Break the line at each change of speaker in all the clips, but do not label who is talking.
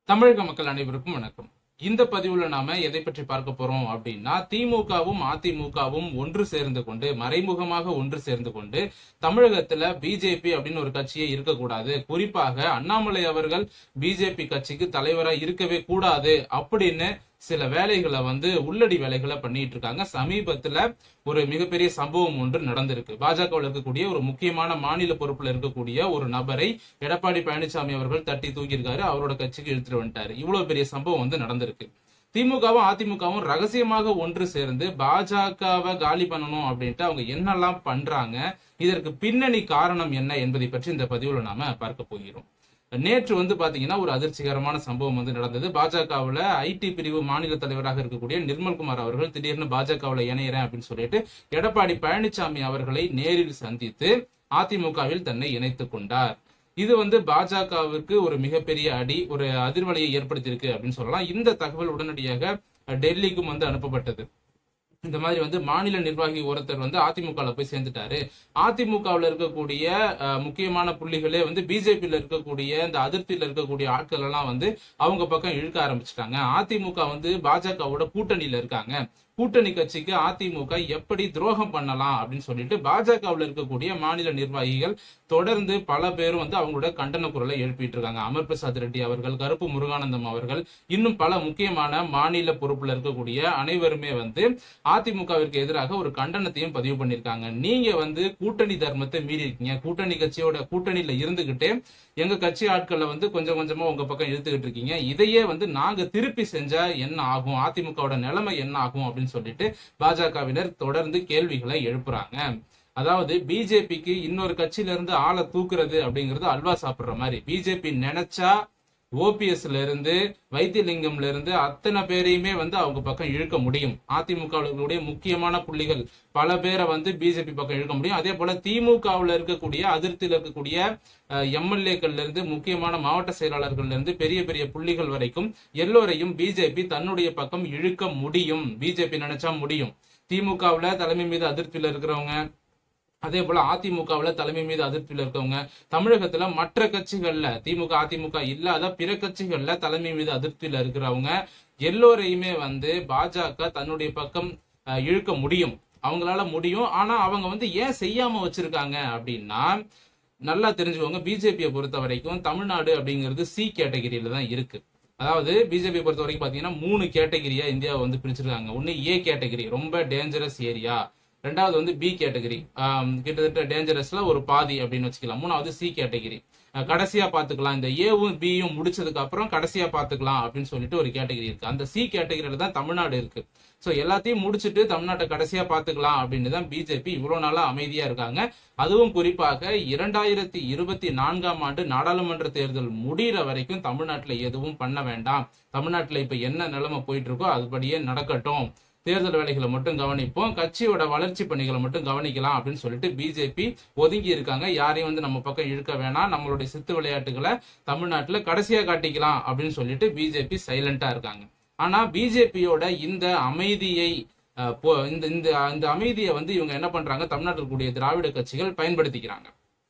தமிழக மக்கள் அனைவருக்கும் வணக்கம் இந்த பதிவுல நாம எதை பற்றி பார்க்க போறோம் அப்படின்னா திமுகவும் அதிமுகவும் ஒன்று சேர்ந்து கொண்டு மறைமுகமாக ஒன்று சேர்ந்து கொண்டு தமிழகத்துல பிஜேபி அப்படின்னு ஒரு கட்சியே இருக்கக்கூடாது குறிப்பாக அண்ணாமலை அவர்கள் பிஜேபி கட்சிக்கு தலைவரா இருக்கவே கூடாது அப்படின்னு சில வேலைகளை வந்து உள்ளடி வேலைகளை பண்ணிட்டு இருக்காங்க சமீபத்துல ஒரு மிகப்பெரிய சம்பவம் ஒன்று நடந்திருக்கு பாஜகவில் இருக்கக்கூடிய ஒரு முக்கியமான மாநில பொறுப்புல இருக்கக்கூடிய ஒரு நபரை எடப்பாடி பழனிசாமி அவர்கள் தட்டி தூக்கியிருக்காரு அவரோட கட்சிக்கு இழுத்துட்டு வந்துட்டாரு இவ்வளவு பெரிய சம்பவம் வந்து நடந்திருக்கு திமுகவும் அதிமுகவும் ரகசியமாக ஒன்று சேர்ந்து பாஜகவை காலி பண்ணணும் அப்படின்ட்டு அவங்க என்னெல்லாம் பண்றாங்க இதற்கு பின்னணி காரணம் என்ன என்பதை பற்றி இந்த பதிவுல நாம பார்க்க போகிறோம் நேற்று வந்து பாத்தீங்கன்னா ஒரு அதிர்ச்சிகரமான சம்பவம் வந்து நடந்தது பாஜகவுல ஐடி பிரிவு மாநில தலைவராக இருக்கக்கூடிய நிர்மல்குமார் அவர்கள் திடீர்னு பாஜகவுல இணையறேன் அப்படின்னு சொல்லிட்டு எடப்பாடி பழனிசாமி அவர்களை நேரில் சந்தித்து அதிமுகவில் தன்னை இணைத்துக் கொண்டார் இது வந்து பாஜகவிற்கு ஒரு மிகப்பெரிய அடி ஒரு அதிர்வலையை ஏற்படுத்தியிருக்கு அப்படின்னு சொல்லலாம் இந்த தகவல் உடனடியாக டெல்லிக்கும் வந்து அனுப்பப்பட்டது இந்த மாதிரி வந்து மாநில நிர்வாகி ஒருத்தர் வந்து அதிமுகவில் போய் சேர்ந்துட்டாரு அதிமுகவில் இருக்கக்கூடிய அஹ், முக்கியமான புள்ளிகளே வந்து பிஜேபியில் இருக்கக்கூடிய இந்த அதிருப்தியில் இருக்கக்கூடிய ஆட்கள் எல்லாம் வந்து அவங்க பக்கம் இழுக்க ஆரம்பிச்சிட்டாங்க அதிமுக வந்து பாஜகவோட கூட்டணியில இருக்காங்க கூட்டணி கட்சிக்கு அதிமுக எப்படி துரோகம் பண்ணலாம் அப்படின்னு சொல்லிட்டு பாஜகவில் இருக்கக்கூடிய மாநில நிர்வாகிகள் தொடர்ந்து பல பேரும் வந்து அவங்களோட கண்டன குரலை எழுப்பிட்டு இருக்காங்க அமர் பிரசாத் ரெட்டி அவர்கள் கருப்பு முருகானந்தம் அவர்கள் இன்னும் பல முக்கியமான மாநில பொறுப்புல இருக்கக்கூடிய அனைவருமே வந்து அதிமுகவிற்கு எதிராக ஒரு கண்டனத்தையும் பதிவு பண்ணியிருக்காங்க நீங்க வந்து கூட்டணி தர்மத்தை மீறி இருக்கீங்க கூட்டணி கட்சியோட கூட்டணியில இருந்துகிட்டே எங்க கட்சி ஆட்களை வந்து கொஞ்சம் கொஞ்சமா உங்க பக்கம் இழுத்துக்கிட்டு இருக்கீங்க இதையே வந்து நாங்க திருப்பி செஞ்சா என்ன ஆகும் அதிமுகவோட நிலைமை என்ன ஆகும் அப்படின்னு சொல்லிட்டு பாஜகவினர் தொடர்ந்து கேள்விகளை எழுப்புறாங்க அதாவது பிஜேபிக்கு இன்னொரு கட்சியில இருந்து ஆளை தூக்குறது அப்படிங்கிறது அல்வா சாப்பிடுற மாதிரி பிஜேபி நினைச்சா ஓபிஎஸ்ல இருந்து வைத்தியலிங்கம்ல இருந்து அத்தனை பேரையுமே வந்து அவங்க பக்கம் இழுக்க முடியும் அதிமுகவில் இருக்கக்கூடிய முக்கியமான புள்ளிகள் பல பேரை வந்து பிஜேபி பக்கம் இழுக்க முடியும் அதே போல திமுகவில் இருக்கக்கூடிய அதிருப்தியில் இருக்கக்கூடிய எம்எல்ஏக்கள்ல இருந்து முக்கியமான மாவட்ட செயலாளர்கள்ல இருந்து பெரிய பெரிய புள்ளிகள் வரைக்கும் எல்லோரையும் பிஜேபி தன்னுடைய பக்கம் இழுக்க முடியும் பிஜேபி நினைச்சா முடியும் திமுகவுல தலைமை மீது அதிருப்தியில இருக்கிறவங்க அதே போல அதிமுகவுல தலைமை மீது அதிருப்தியில இருக்கவங்க தமிழகத்துல மற்ற கட்சிகள்ல திமுக அதிமுக இல்லாத பிற கட்சிகள்ல தலைமை மீது அதிருப்தியில இருக்கிறவங்க எல்லோரையுமே வந்து பாஜக தன்னுடைய பக்கம் அஹ், இழுக்க முடியும் அவங்களால முடியும் ஆனா அவங்க வந்து ஏன் செய்யாம வச்சிருக்காங்க அப்படின்னா நல்லா தெரிஞ்சுக்கோங்க பிஜேபியை பொறுத்த வரைக்கும் தமிழ்நாடு அப்படிங்கிறது சி கேட்டகரியில தான் இருக்கு அதாவது பிஜேபி பொறுத்த வரைக்கும் பாத்தீங்கன்னா மூணு கேட்டகரியா இந்தியாவை வந்து பிரிச்சிருக்காங்க ஒன்னு ஏ கேட்டகரி ரொம்ப டேஞ்சரஸ் ஏரியா ரெண்டாவது வந்து பி கேட்டகரி கிட்டத்தட்ட டேஞ்சரஸ்ல ஒரு பாதி அப்படின்னு வச்சுக்கலாம் மூணாவது சி கேட்டகரி கடைசியா பாத்துக்கலாம் இந்த ஏவும் பியும் முடிச்சதுக்கு அப்புறம் கடைசியா பாத்துக்கலாம் அப்படின்னு சொல்லிட்டு ஒரு கேட்டகரி இருக்கு அந்த சி கேட்டகரியில தான் தமிழ்நாடு இருக்கு சோ எல்லாத்தையும் முடிச்சுட்டு தமிழ்நாட்டை கடைசியா பாத்துக்கலாம் அப்படின்னு தான் பிஜேபி இவ்வளவு நாளா அமைதியா இருக்காங்க அதுவும் குறிப்பாக இரண்டாயிரத்தி இருபத்தி நான்காம் ஆண்டு நாடாளுமன்ற தேர்தல் முடிகிற வரைக்கும் தமிழ்நாட்டுல எதுவும் பண்ண வேண்டாம் தமிழ்நாட்டுல இப்ப என்ன நிலைமை போயிட்டு இருக்கோ அதுபடியே நடக்கட்டும் தேர்தல் வேலைகளை மட்டும் கவனிப்போம் கட்சியோட வளர்ச்சி பணிகளை மட்டும் கவனிக்கலாம் அப்படின்னு சொல்லிட்டு பிஜேபி ஒதுங்கி இருக்காங்க யாரையும் வந்து நம்ம பக்கம் இழுக்க வேணாம் நம்மளுடைய சித்து விளையாட்டுகளை தமிழ்நாட்டுல கடைசியா காட்டிக்கலாம் அப்படின்னு சொல்லிட்டு பிஜேபி சைலண்டா இருக்காங்க ஆனா பிஜேபியோட இந்த அமைதியை அஹ், போ- இந்த இந்த இந்த அமைதியை வந்து இவங்க என்ன பண்றாங்க தமிழ்நாட்டில் இருக்கக்கூடிய திராவிட கட்சிகள் பயன்படுத்திக்கிறாங்க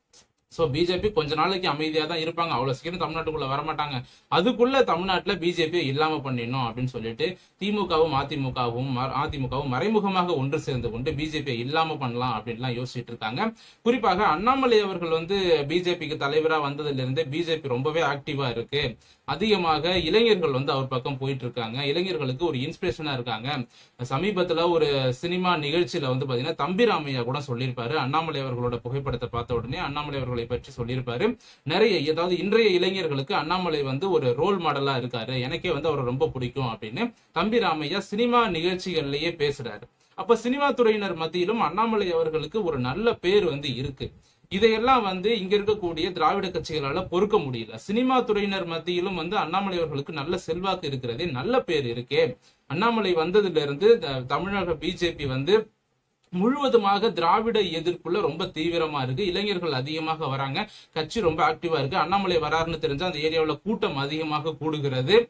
சோ பிஜேபி கொஞ்ச நாளைக்கு அமைதியா தான் இருப்பாங்க அவ்வளவு சீக்கிரம் தமிழ்நாட்டுக்குள்ள வரமாட்டாங்க அதுக்குள்ள தமிழ்நாட்டுல பிஜேபி இல்லாம பண்ணிடணும் அப்படின்னு சொல்லிட்டு திமுகவும் அதிமுகவும் ம- அதிமுகவும் மறைமுகமாக ஒன்று சேர்ந்து கொண்டு பிஜேபி இல்லாம பண்ணலாம் அப்படின்லாம் யோசிச்சுட்டு இருக்காங்க குறிப்பாக அண்ணாமலை அவர்கள் வந்து பிஜேபிக்கு தலைவரா வந்ததுல இருந்தே பிஜேபி ரொம்பவே ஆக்டிவா இருக்கு அதிகமாக இளைஞர்கள் வந்து அவர் பக்கம் போயிட்டு இருக்காங்க இளைஞர்களுக்கு ஒரு இன்ஸ்பிரேஷனா இருக்காங்க சமீபத்துல ஒரு சினிமா நிகழ்ச்சியில வந்து பாத்தீங்கன்னா தம்பிராமையா கூட சொல்லியிருப்பாரு அண்ணாமலை அவர்களோட புகைப்படத்தை பார்த்த உடனே அண்ணாமலை அவர்களை பற்றி சொல்லியிருப்பாரு நிறைய அதாவது இன்றைய இளைஞர்களுக்கு அண்ணாமலை வந்து ஒரு ரோல் மாடலா இருக்காரு எனக்கே வந்து அவரை ரொம்ப பிடிக்கும் அப்படின்னு தம்பிராமையா சினிமா நிகழ்ச்சிகள்லயே பேசுறாரு அப்ப சினிமா துறையினர் மத்தியிலும் அண்ணாமலை அவர்களுக்கு ஒரு நல்ல பேர் வந்து இருக்கு இதையெல்லாம் வந்து இங்க இருக்கக்கூடிய திராவிட கட்சிகளால பொறுக்க முடியல சினிமா துறையினர் மத்தியிலும் வந்து அண்ணாமலை அவர்களுக்கு நல்ல செல்வாக்கு இருக்கிறதே நல்ல பேர் இருக்கே அண்ணாமலை வந்ததுல இருந்து த- தமிழக பிஜேபி வந்து முழுவதுமாக திராவிட எதிர்ப்புல ரொம்ப தீவிரமா இருக்கு இளைஞர்கள் அதிகமாக வராங்க கட்சி ரொம்ப ஆக்டிவா இருக்கு அண்ணாமலை வராருன்னு தெரிஞ்சா அந்த ஏரியாவுல கூட்டம் அதிகமாக கூடுகிறது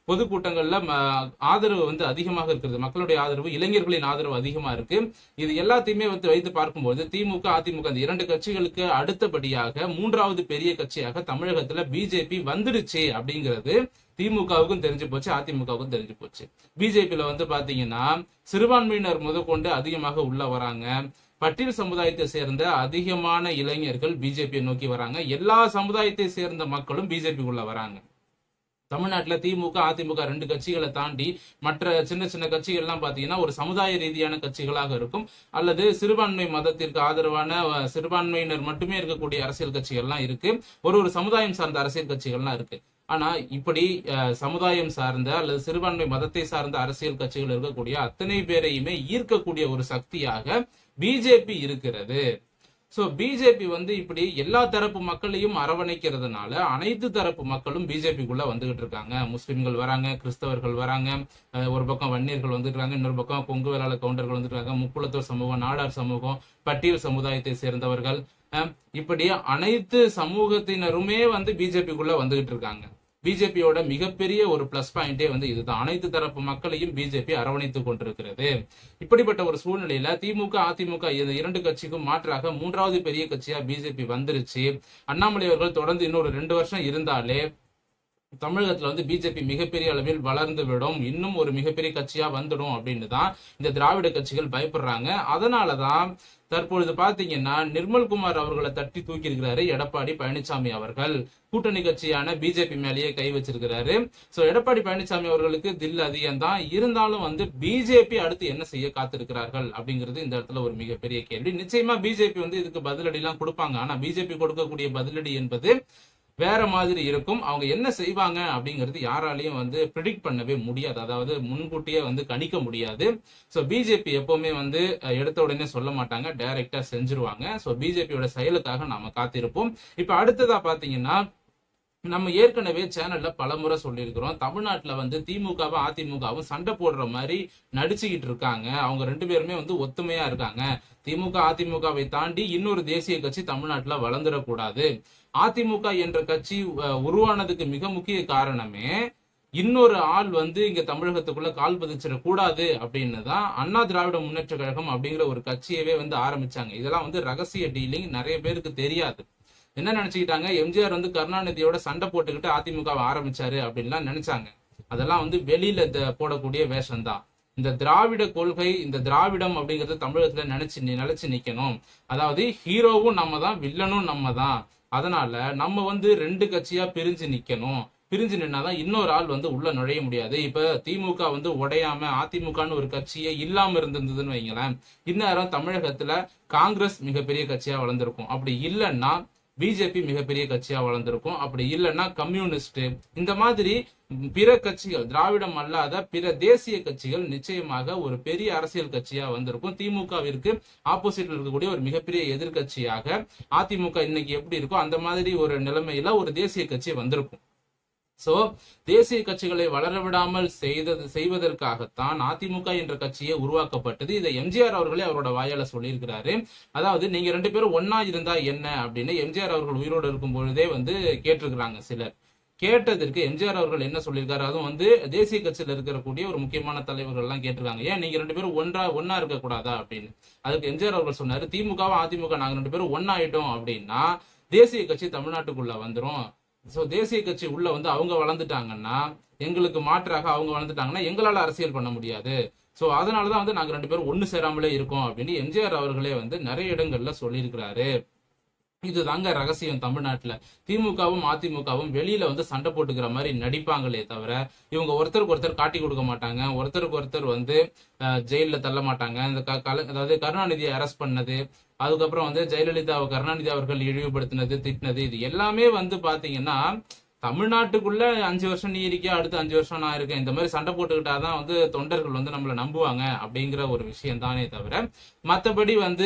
பொதுக்கூட்டங்கள்ல ம- ஆதரவு வந்து அதிகமாக இருக்கிறது மக்களுடைய ஆதரவு இளைஞர்களின் ஆதரவு அதிகமா இருக்கு இது எல்லாத்தையுமே வந்து வைத்து பார்க்கும்போது திமுக அதிமுக இந்த இரண்டு கட்சிகளுக்கு அடுத்தபடியாக மூன்றாவது பெரிய கட்சியாக தமிழகத்துல பிஜேபி வந்துடுச்சு அப்படிங்கிறது திமுகவுக்கும் தெரிஞ்சு போச்சு அதிமுகவுக்கும் தெரிஞ்சு போச்சு பிஜேபியில வந்து பாத்தீங்கன்னா சிறுபான்மையினர் முதற்கொண்டு அதிகமாக உள்ள வராங்க பட்டியல் சமுதாயத்தை சேர்ந்த அதிகமான இளைஞர்கள் பிஜேபியை நோக்கி வராங்க எல்லா சமுதாயத்தை சேர்ந்த மக்களும் பிஜேபிக்குள்ள வராங்க தமிழ்நாட்டுல திமுக அதிமுக ரெண்டு கட்சிகளை தாண்டி மற்ற சின்ன சின்ன கட்சிகள்லாம் பாத்தீங்கன்னா ஒரு சமுதாய ரீதியான கட்சிகளாக இருக்கும் அல்லது சிறுபான்மை மதத்திற்கு ஆதரவான அஹ், சிறுபான்மையினர் மட்டுமே இருக்கக்கூடிய அரசியல் கட்சிகள்லாம் இருக்கு ஒரு ஒரு சமுதாயம் சார்ந்த அரசியல் கட்சிகள்லாம் இருக்கு ஆனா இப்படி அஹ், சமுதாயம் சார்ந்த அல்லது சிறுபான்மை மதத்தை சார்ந்த அரசியல் கட்சிகள் இருக்கக்கூடிய அத்தனை பேரையுமே ஈர்க்கக்கூடிய ஒரு சக்தியாக பிஜேபி இருக்கிறது சோ பிஜேபி வந்து இப்படி எல்லா தரப்பு மக்களையும் அரவணைக்கிறதுனால அனைத்து தரப்பு மக்களும் பிஜேபிக்குள்ள வந்துகிட்டு இருக்காங்க முஸ்லிம்கள் வராங்க கிறிஸ்தவர்கள் வராங்க அஹ் ஒரு பக்கம் வன்னியர்கள் வந்துருக்காங்க இன்னொரு பக்கம் கொங்கு வேளாள கவுண்டர்கள் வந்துருக்காங்க முக்குளத்தூர் சமூகம் நாடார் சமூகம் பட்டியல் சமுதாயத்தை சேர்ந்தவர்கள் அஹ் இப்படி அனைத்து சமூகத்தினருமே வந்து பிஜேபிக்குள்ள வந்துகிட்டு இருக்காங்க பிஜேபியோட மிகப்பெரிய ஒரு பிளஸ் பாயிண்டே வந்து இதுதான் அனைத்து தரப்பு மக்களையும் பிஜேபி அரவணைத்துக் கொண்டிருக்கிறது இப்படிப்பட்ட ஒரு சூழ்நிலையில திமுக அதிமுக இந்த இரண்டு கட்சிக்கும் மாற்றாக மூன்றாவது பெரிய கட்சியா பிஜேபி வந்துருச்சு அண்ணாமலை அவர்கள் தொடர்ந்து இன்னொரு ரெண்டு வருஷம் இருந்தாலே தமிழகத்துல வந்து பிஜேபி மிகப்பெரிய அளவில் வளர்ந்து விடும் இன்னும் ஒரு மிகப்பெரிய கட்சியா வந்துடும் அப்படின்னு தான் இந்த திராவிட கட்சிகள் பயப்படுறாங்க அதனாலதான் தற்பொழுது பாத்தீங்கன்னா நிர்மல்குமார் அவர்களை தட்டி தூக்கி இருக்கிறாரு எடப்பாடி பழனிசாமி அவர்கள் கூட்டணி கட்சியான பிஜேபி மேலேயே கை வச்சிருக்கிறாரு சோ எடப்பாடி பழனிசாமி அவர்களுக்கு தில் அதிகம் தான் இருந்தாலும் வந்து பிஜேபி அடுத்து என்ன செய்ய காத்திருக்கிறார்கள் அப்படிங்கிறது இந்த இடத்துல ஒரு மிகப்பெரிய கேள்வி நிச்சயமா பிஜேபி வந்து இதுக்கு பதிலடி எல்லாம் கொடுப்பாங்க ஆனா பிஜேபி கொடுக்கக்கூடிய பதிலடி என்பது வேற மாதிரி இருக்கும் அவங்க என்ன செய்வாங்க அப்படிங்கிறது யாராலையும் வந்து ப்ரிடிக்ட் பண்ணவே முடியாது அதாவது முன்கூட்டியே வந்து கணிக்க முடியாது ஸோ பிஜேபி எப்பவுமே வந்து அஹ், எடுத்த உடனே சொல்ல மாட்டாங்க டைரக்டா செஞ்சிருவாங்க ஸோ பிஜேபியோட செயலுக்காக நாம காத்திருப்போம் இப்ப அடுத்ததா பாத்தீங்கன்னா நம்ம ஏற்கனவே சேனல்ல பலமுறை சொல்லியிருக்கிறோம் தமிழ்நாட்டுல வந்து திமுகவும் அதிமுகவும் சண்டை போடுற மாதிரி நடிச்சுக்கிட்டு இருக்காங்க அவங்க ரெண்டு பேருமே வந்து ஒத்துமையா இருக்காங்க திமுக அதிமுகவை தாண்டி இன்னொரு தேசிய கட்சி தமிழ்நாட்டுல வளர்ந்துடக்கூடாது அதிமுக என்ற கட்சி அஹ், உருவானதுக்கு மிக முக்கிய காரணமே இன்னொரு ஆள் வந்து இங்க தமிழகத்துக்குள்ள கால் பதிச்சிடக் கூடாது அப்படின்னு தான் அண்ணா திராவிட முன்னேற்ற கழகம் அப்படிங்கிற ஒரு கட்சியவே வந்து ஆரம்பிச்சாங்க இதெல்லாம் வந்து ரகசிய டீலிங் நிறைய பேருக்கு தெரியாது என்ன நினைச்சுக்கிட்டாங்க எம்ஜிஆர் வந்து கருணாநிதியோட சண்டை போட்டுக்கிட்டு அதிமுகவை ஆரம்பிச்சாரு அப்படின்லாம் நினைச்சாங்க அதெல்லாம் வந்து வெளியில இந்த போடக்கூடிய வேஷம் தான் இந்த திராவிட கொள்கை இந்த திராவிடம் அப்படிங்கறது தமிழகத்துல நினைச்சு நிலைச்சு நிக்கணும் அதாவது ஹீரோவும் நம்ம தான் வில்லனும் நம்ம தான் அதனால நம்ம வந்து ரெண்டு கட்சியா பிரிஞ்சு நிக்கணும் பிரிஞ்சு நின்னாதான் இன்னொரு ஆள் வந்து உள்ள நுழைய முடியாது இப்ப திமுக வந்து உடையாம அதிமுகன்னு ஒரு கட்சியே இல்லாம இருந்திருந்ததுன்னு வைங்களேன் இந்நேரம் தமிழகத்துல காங்கிரஸ் மிகப்பெரிய கட்சியா வளர்ந்திருக்கும் அப்படி இல்லைன்னா பிஜேபி மிகப்பெரிய கட்சியா வளர்ந்திருக்கும் அப்படி இல்லைன்னா கம்யூனிஸ்ட் இந்த மாதிரி பிற கட்சிகள் திராவிடம் அல்லாத பிற தேசிய கட்சிகள் நிச்சயமாக ஒரு பெரிய அரசியல் கட்சியா வந்திருக்கும் திமுகவிற்கு ஆப்போசிட்ல இருக்கக்கூடிய ஒரு மிகப்பெரிய எதிர்க்கட்சியாக அதிமுக இன்னைக்கு எப்படி இருக்கோ அந்த மாதிரி ஒரு நிலைமையில ஒரு தேசிய கட்சி வந்திருக்கும் சோ தேசிய கட்சிகளை வளர விடாமல் செய்தது செய்வதற்காகத்தான் அதிமுக என்ற கட்சியே உருவாக்கப்பட்டது இதை எம்ஜிஆர் அவர்களே அவரோட வாயால சொல்லியிருக்கிறாரு அதாவது நீங்க ரெண்டு பேரும் ஒன்னா இருந்தா என்ன அப்படின்னு எம்ஜிஆர் அவர்கள் உயிரோடு இருக்கும் பொழுதே வந்து கேட்டிருக்கிறாங்க சிலர் கேட்டதற்கு எம்ஜிஆர் அவர்கள் என்ன சொல்லியிருக்காரு அதுவும் வந்து தேசிய கட்சியில இருக்கக்கூடிய ஒரு முக்கியமான தலைவர்கள் எல்லாம் கேட்டிருக்காங்க ஏன் நீங்க ரெண்டு பேரும் ஒன்றா ஒன்னா இருக்க கூடாதா அப்படின்னு அதுக்கு எம்ஜிஆர் அவர்கள் சொன்னாரு திமுகவும் அதிமுக நாங்க ரெண்டு பேரும் ஒன்னாயிட்டோம் அப்படின்னா தேசிய கட்சி தமிழ்நாட்டுக்குள்ள வந்துரும் சோ தேசிய கட்சி உள்ள வந்து அவங்க வளர்ந்துட்டாங்கன்னா எங்களுக்கு மாற்றாக அவங்க வளர்ந்துட்டாங்கன்னா எங்களால அரசியல் பண்ண முடியாது சோ அதனாலதான் வந்து நாங்க ரெண்டு பேரும் ஒண்ணு சேராமலே இருக்கோம் அப்படின்னு எம்ஜிஆர் அவர்களே வந்து நிறைய இடங்கள்ல சொல்லியிருக்கிறாரு இதுதாங்க ரகசியம் தமிழ்நாட்டுல திமுகவும் அதிமுகவும் வெளியில வந்து சண்டை போட்டுக்கிற மாதிரி நடிப்பாங்களே தவிர இவங்க ஒருத்தருக்கு ஒருத்தர் காட்டி கொடுக்க மாட்டாங்க ஒருத்தருக்கு ஒருத்தர் வந்து அஹ், ஜெயில்ல தள்ள மாட்டாங்க இந்த க- கல- அதாவது கருணாநிதியை அரெஸ்ட் பண்ணது அதுக்கப்புறம் வந்து ஜெயலலிதாவை கருணாநிதி அவர்கள் இழிவுபடுத்தினது திட்டினது இது எல்லாமே வந்து பாத்தீங்கன்னா தமிழ்நாட்டுக்குள்ள அஞ்சு வருஷம் நீ இருக்கியா அடுத்து அஞ்சு வருஷம் நான் இருக்கேன் இந்த மாதிரி சண்டை போட்டுக்கிட்டாதான் வந்து தொண்டர்கள் வந்து நம்மள நம்புவாங்க அப்படிங்கிற ஒரு விஷயம் தானே தவிர மத்தபடி வந்து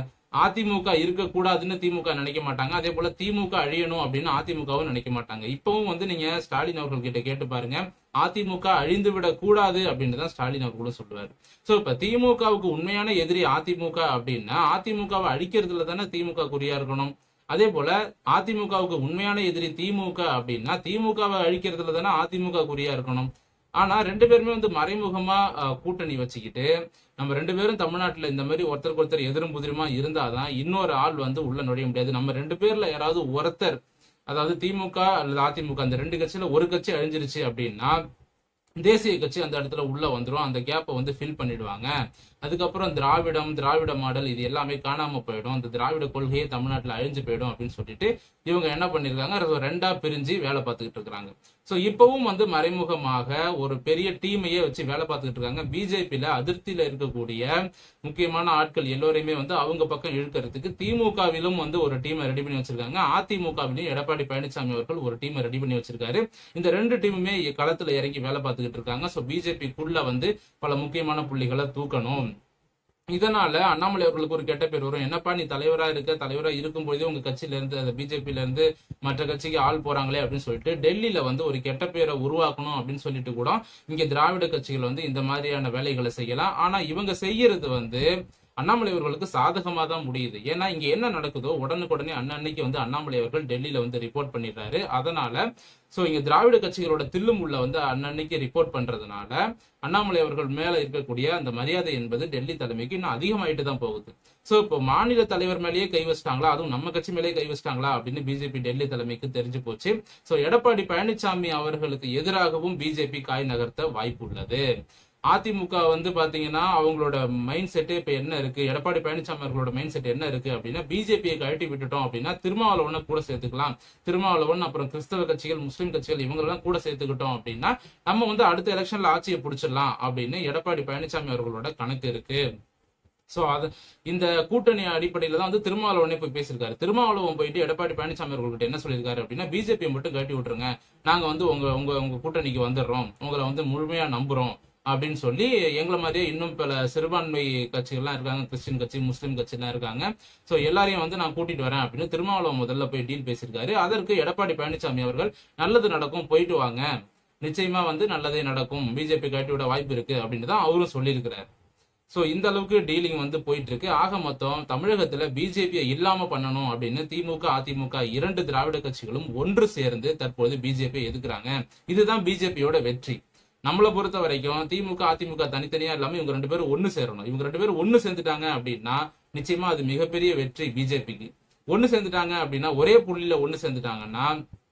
அதிமுக இருக்கக்கூடாதுன்னு திமுக நினைக்க மாட்டாங்க அதே போல திமுக அழியணும் அப்படின்னு அதிமுகவும் நினைக்க மாட்டாங்க இப்பவும் வந்து நீங்க ஸ்டாலின் அவர்கள் கிட்ட கேட்டு பாருங்க அதிமுக அழிந்து விடக் கூடாது அப்படின்னு தான் ஸ்டாலின் அவர்களும் சொல்லுவாரு சோ இப்ப திமுகவுக்கு உண்மையான எதிரி அதிமுக அப்படின்னா அதிமுகவை அழிக்கிறதுல தானே திமுக குறியா இருக்கணும் அதே போல அதிமுகவுக்கு உண்மையான எதிரி திமுக அப்படின்னா திமுகவை அழிக்கிறதுல தானே அதிமுக குறியா இருக்கணும் ஆனா ரெண்டு பேருமே வந்து மறைமுகமா அஹ், கூட்டணி வச்சுக்கிட்டு நம்ம ரெண்டு பேரும் தமிழ்நாட்டுல இந்த மாதிரி ஒருத்தருக்கு ஒருத்தர் எதிரும் புதிருமா இருந்தாதான் இன்னொரு ஆள் வந்து உள்ள நுழைய முடியாது நம்ம ரெண்டு பேர்ல யாராவது ஒருத்தர் அதாவது திமுக அல்லது அதிமுக அந்த ரெண்டு கட்சியில ஒரு கட்சி அழிஞ்சிருச்சு அப்படின்னா தேசிய கட்சி அந்த இடத்துல உள்ள வந்துரும் அந்த கேப்பை வந்து ஃபில் பண்ணிடுவாங்க அதுக்கப்புறம் திராவிடம் திராவிட மாடல் இது எல்லாமே காணாம போயிடும் இந்த திராவிட கொள்கையே தமிழ்நாட்டுல அழிஞ்சு போயிடும் அப்படின்னு சொல்லிட்டு இவங்க என்ன பண்ணிருக்காங்க அது ரெண்டா பிரிஞ்சு வேலை பார்த்துக்கிட்டு இருக்காங்க சோ இப்பவும் வந்து மறைமுகமாக ஒரு பெரிய டீமையே வச்சு வேலை பார்த்துக்கிட்டு இருக்காங்க பிஜேபியில அதிருப்தியில இருக்கக்கூடிய முக்கியமான ஆட்கள் எல்லோரையுமே வந்து அவங்க பக்கம் இழுக்கிறதுக்கு திமுகவிலும் வந்து ஒரு டீமை ரெடி பண்ணி வச்சிருக்காங்க அதிமுகவிலும் எடப்பாடி பழனிசாமி அவர்கள் ஒரு டீமை ரெடி பண்ணி வச்சிருக்காரு இந்த ரெண்டு டீமுமே களத்துல இறங்கி வேலை பார்த்துக்கிட்டு இருக்காங்க சோ பிஜேபிக்குள்ள வந்து பல முக்கியமான புள்ளிகளை தூக்கணும் இதனால அண்ணாமலை அவர்களுக்கு ஒரு கெட்ட பேர் வரும் என்னப்பா நீ தலைவரா இருக்க தலைவரா இருக்கும் பொழுதே உங்க கட்சியில இருந்து அந்த பிஜேபியில இருந்து மற்ற கட்சிக்கு ஆள் போறாங்களே அப்படின்னு சொல்லிட்டு டெல்லியில வந்து ஒரு கெட்ட பேரை உருவாக்கணும் அப்படின்னு சொல்லிட்டு கூட இங்க திராவிட கட்சிகள் வந்து இந்த மாதிரியான வேலைகளை செய்யலாம் ஆனா இவங்க செய்யறது வந்து அண்ணாமலை அவர்களுக்கு சாதகமா தான் முடியுது ஏன்னா இங்க என்ன நடக்குதோ உடனுக்குடனே அன்னன்னைக்கு வந்து அண்ணாமலை அவர்கள் டெல்லியில வந்து ரிப்போர்ட் பண்ணிடுறாரு அதனால சோ இங்க திராவிட கட்சிகளோட தில்லுமுள்ள வந்து அன்னன்னைக்கு ரிப்போர்ட் பண்றதுனால அண்ணாமலை அவர்கள் மேல இருக்கக்கூடிய அந்த மரியாதை என்பது டெல்லி தலைமைக்கு இன்னும் அதிகமாயிட்டு தான் போகுது சோ இப்போ மாநில தலைவர் மேலேயே கை வச்சிட்டாங்களா அதுவும் நம்ம கட்சி மேலேயே கை வச்சிட்டாங்களா அப்படின்னு பிஜேபி டெல்லி தலைமைக்கு தெரிஞ்சு போச்சு சோ எடப்பாடி பழனிசாமி அவர்களுக்கு எதிராகவும் பிஜேபி காய் நகர்த்த வாய்ப்பு உள்ளது அதிமுக வந்து பாத்தீங்கன்னா அவங்களோட மைண்ட் செட் இப்ப என்ன இருக்கு எடப்பாடி பழனிசாமி அவர்களோட மைண்ட் செட் என்ன இருக்கு அப்படின்னா பிஜேபியை கழட்டி விட்டுட்டோம் அப்படின்னா திருமாவளவனை கூட சேர்த்துக்கலாம் திருமாவளவன் அப்புறம் கிறிஸ்தவ கட்சிகள் முஸ்லீம் கட்சிகள் இவங்களெல்லாம் கூட சேர்த்துக்கிட்டோம் அப்படின்னா நம்ம வந்து அடுத்த எலெக்ஷன்ல ஆட்சியை பிடிச்சிடலாம் அப்படின்னு எடப்பாடி பழனிசாமி அவர்களோட கணக்கு இருக்கு சோ அது இந்த கூட்டணி அடிப்படையில தான் வந்து திருமாவளவனே போய் பேசியிருக்காரு திருமாவளவன் போயிட்டு எடப்பாடி பழனிசாமி அவர்கள்ட்ட என்ன சொல்லியிருக்காரு அப்படின்னா பிஜேபி மட்டும் கட்டி விட்டுருங்க நாங்க வந்து உங்க உங்க உங்க கூட்டணிக்கு வந்துடுறோம் உங்களை வந்து முழுமையா நம்புறோம் அப்படின்னு சொல்லி எங்களை மாதிரியே இன்னும் பல சிறுபான்மை கட்சிகள்லாம் இருக்காங்க கிறிஸ்டின் கட்சி முஸ்லீம் கட்சிலாம் இருக்காங்க சோ எல்லாரையும் வந்து நான் கூட்டிட்டு வரேன் அப்படின்னு திருமாவளவன் முதல்ல போய் டீல் பேசியிருக்காரு அதற்கு எடப்பாடி பழனிசாமி அவர்கள் நல்லது நடக்கும் போயிட்டு வாங்க நிச்சயமா வந்து நல்லதே நடக்கும் பிஜேபி கட்டி விட வாய்ப்பு இருக்கு அப்படின்னு தான் அவரும் சொல்லியிருக்கிறார் சோ இந்த அளவுக்கு டீலிங் வந்து போயிட்டு இருக்கு ஆக மொத்தம் தமிழகத்துல பிஜேபியை இல்லாம பண்ணணும் அப்படின்னு திமுக அதிமுக இரண்டு திராவிட கட்சிகளும் ஒன்று சேர்ந்து தற்போது பிஜேபி எதுக்குறாங்க இதுதான் பிஜேபியோட வெற்றி நம்மளை பொறுத்த வரைக்கும் திமுக அதிமுக தனித்தனியா இல்லாம இவங்க ரெண்டு பேரும் ஒண்ணு சேரணும் இவங்க ரெண்டு பேரும் ஒண்ணு சேர்ந்துட்டாங்க அப்படின்னா நிச்சயமா அது மிகப்பெரிய வெற்றி பிஜேபிக்கு ஒண்ணு சேர்ந்துட்டாங்க அப்படின்னா ஒரே புள்ளியில ஒண்ணு சேர்ந்துட்டாங்கன்னா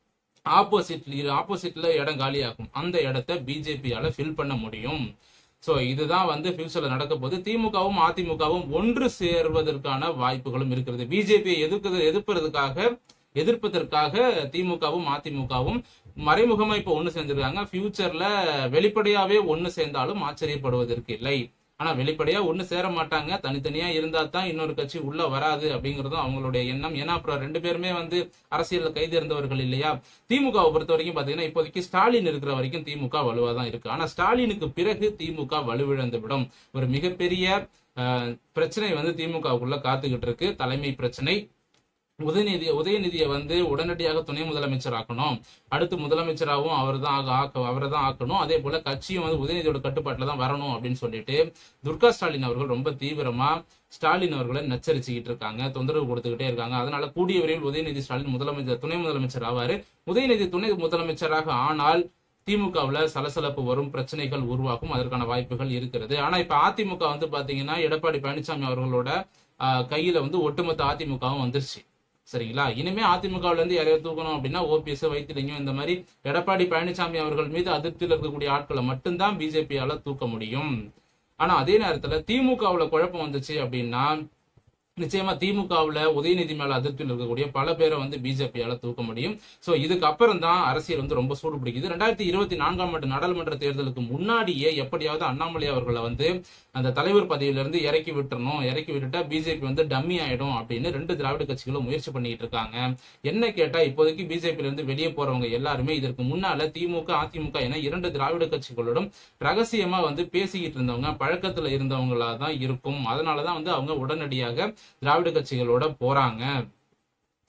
ஆப்போசிட்ல ஆப்போசிட்ல இடம் காலியாகும் அந்த இடத்த பிஜேபியால ஃபில் பண்ண முடியும் சோ இதுதான் வந்து ஃபியூச்சர்ல நடக்க போகுது திமுகவும் அதிமுகவும் ஒன்று சேர்வதற்கான வாய்ப்புகளும் இருக்கிறது பிஜேபியை எதிர்க்கிறது எதிர்ப்பதற்காக எதிர்ப்பதற்காக திமுகவும் அதிமுகவும் மறைமுகமா இப்ப ஒண்ணு சேர்ந்திருக்காங்க ஃபியூச்சர்ல வெளிப்படையாவே ஒண்ணு சேர்ந்தாலும் ஆச்சரியப்படுவதற்கு இல்லை ஆனா வெளிப்படையா ஒண்ணு சேர மாட்டாங்க தனித்தனியா இருந்தா தான் இன்னொரு கட்சி உள்ள வராது அப்படிங்கறதும் அவங்களுடைய எண்ணம் ஏன்னா அப்புறம் ரெண்டு பேருமே வந்து அரசியல்ல கைது இருந்தவர்கள் இல்லையா திமுகவை பொறுத்த வரைக்கும் பாத்தீங்கன்னா இப்போதைக்கு ஸ்டாலின் இருக்கிற வரைக்கும் திமுக வலுவா தான் இருக்கு ஆனா ஸ்டாலினுக்கு பிறகு திமுக வலுவிழந்து விடும் ஒரு மிகப்பெரிய அஹ், பிரச்சனை வந்து திமுகவுக்குள்ள காத்துக்கிட்டு இருக்கு தலைமை பிரச்சனை உதயநிதி உதயநிதியை வந்து உடனடியாக துணை முதலமைச்சர் ஆக்கணும் அடுத்து முதலமைச்சராகவும் அவர் தான் ஆக்க அவரை தான் ஆக்கணும் அதே போல கட்சியும் வந்து உதயநிதியோட கட்டுப்பாட்டில் தான் வரணும் அப்படின்னு சொல்லிட்டு துர்கா ஸ்டாலின் அவர்கள் ரொம்ப தீவிரமா ஸ்டாலின் அவர்களை நச்சரிச்சுக்கிட்டு இருக்காங்க தொந்தரவு கொடுத்துக்கிட்டே இருக்காங்க அதனால கூடிய விரைவில் உதயநிதி ஸ்டாலின் முதலமைச்சர் துணை முதலமைச்சர் ஆவாரு உதயநிதி துணை முதலமைச்சராக ஆனால் திமுகவுல சலசலப்பு வரும் பிரச்சனைகள் உருவாகும் அதற்கான வாய்ப்புகள் இருக்கிறது ஆனா இப்ப அதிமுக வந்து பாத்தீங்கன்னா எடப்பாடி பழனிசாமி அவர்களோட ஆஹ், கையில வந்து ஒட்டுமொத்த அதிமுகவும் வந்துருச்சு சரிங்களா இனிமே அதிமுகவுல இருந்து யாரையோ தூக்கணும் அப்படின்னா ஓபிஎஸ் வைத்திலிங்கம் இந்த மாதிரி எடப்பாடி பழனிசாமி அவர்கள் மீது அதிருப்தியில் இருக்கக்கூடிய ஆட்களை மட்டும்தான் பிஜேபியால தூக்க முடியும் ஆனா அதே நேரத்துல திமுகவுல குழப்பம் வந்துச்சு அப்படின்னா நிச்சயமா திமுகவுல உதயநிதி மேல அதிருப்தியில் இருக்கக்கூடிய பல பேரை வந்து பிஜேபியால தூக்க முடியும் சோ இதுக்கு அப்புறம் தான் அரசியல் வந்து ரொம்ப சூடு பிடிக்குது ரெண்டாயிரத்தி இருபத்தி நான்காம் ஆண்டு நாடாளுமன்ற தேர்தலுக்கு முன்னாடியே எப்படியாவது அண்ணாமலை அவர்களை வந்து அந்த தலைவர் பதவியில இருந்து இறக்கி விட்டுறணும் இறக்கி விட்டுட்டா பிஜேபி வந்து டம்மி ஆயிடும் அப்படின்னு ரெண்டு திராவிட கட்சிகளும் முயற்சி பண்ணிட்டு இருக்காங்க என்ன கேட்டா இப்போதைக்கு பிஜேபியில இருந்து வெளியே போறவங்க எல்லாருமே இதற்கு முன்னால திமுக அதிமுக என இரண்டு திராவிட கட்சிகளோடும் ரகசியமா வந்து பேசிக்கிட்டு இருந்தவங்க பழக்கத்துல இருந்தவங்களா தான் இருக்கும் அதனாலதான் வந்து அவங்க உடனடியாக திராவிட கட்சிகளோட போறாங்க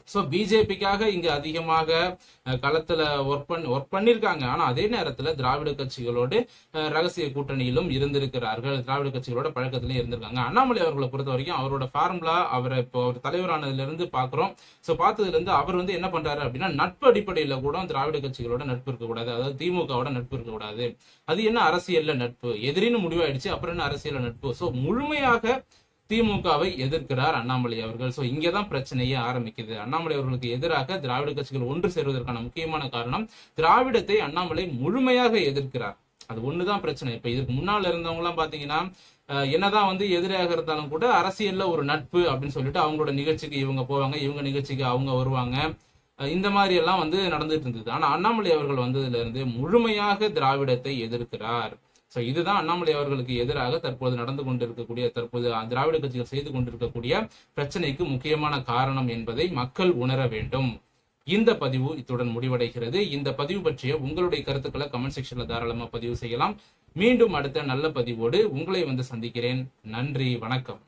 ஸோ பிஜேபிக்காக இங்க அதிகமாக அஹ், களத்துல ஒர்க் பண்ணி ஒர்க் பண்ணிருக்காங்க ஆனா அதே நேரத்துல திராவிட கட்சிகளோடு அஹ், ரகசிய கூட்டணியிலும் இருந்திருக்கிறார்கள் திராவிட கட்சிகளோட பழக்கத்திலும் இருந்திருக்காங்க அண்ணாமலை அவர்களை பொறுத்த வரைக்கும் அவரோட ஃபார்முலா அவரை இப்போ அவர் தலைவரானதுல இருந்து பாக்குறோம் ஸோ பார்த்ததுல இருந்து அவர் வந்து என்ன பண்றாரு அப்படின்னா நட்பு அடிப்படையில கூட திராவிட கட்சிகளோட நட்பு இருக்கக்கூடாது அதாவது திமுகவோட நட்பு இருக்கக்கூடாது அது என்ன அரசியல்ல நட்பு எதிரின்னு முடிவாயிடுச்சு அப்புறம் என்ன அரசியல்ல நட்பு ஸோ முழுமையாக திமுகவை எதிர்க்கிறார் அண்ணாமலை அவர்கள் சோ இங்கதான் பிரச்சனையே ஆரம்பிக்குது அண்ணாமலை அவர்களுக்கு எதிராக திராவிட கட்சிகள் ஒன்று சேருவதற்கான முக்கியமான காரணம் திராவிடத்தை அண்ணாமலை முழுமையாக எதிர்க்கிறார் அது ஒண்ணுதான் பிரச்சனை இப்ப இதுக்கு முன்னால இருந்தவங்க எல்லாம் பாத்தீங்கன்னா அஹ், என்னதான் வந்து எதிராக இருந்தாலும் கூட அரசியல்ல ஒரு நட்பு அப்படின்னு சொல்லிட்டு அவங்களோட நிகழ்ச்சிக்கு இவங்க போவாங்க இவங்க நிகழ்ச்சிக்கு அவங்க வருவாங்க அஹ், இந்த மாதிரி எல்லாம் வந்து நடந்துட்டு இருந்தது ஆனா அண்ணாமலை அவர்கள் வந்ததுல இருந்து முழுமையாக திராவிடத்தை எதிர்க்கிறார் சோ இதுதான் அண்ணாமலை அவர்களுக்கு எதிராக தற்போது நடந்து கொண்டிருக்கக்கூடிய தற்போது திராவிட கட்சிகள் செய்து கொண்டிருக்கக்கூடிய பிரச்சனைக்கு முக்கியமான காரணம் என்பதை மக்கள் உணர வேண்டும் இந்த பதிவு இத்துடன் முடிவடைகிறது இந்த பதிவு பற்றிய உங்களுடைய கருத்துக்களை கமெண்ட் செக்ஷன்ல தாராளமா பதிவு செய்யலாம் மீண்டும் அடுத்த நல்ல பதிவோடு உங்களை வந்து சந்திக்கிறேன் நன்றி வணக்கம்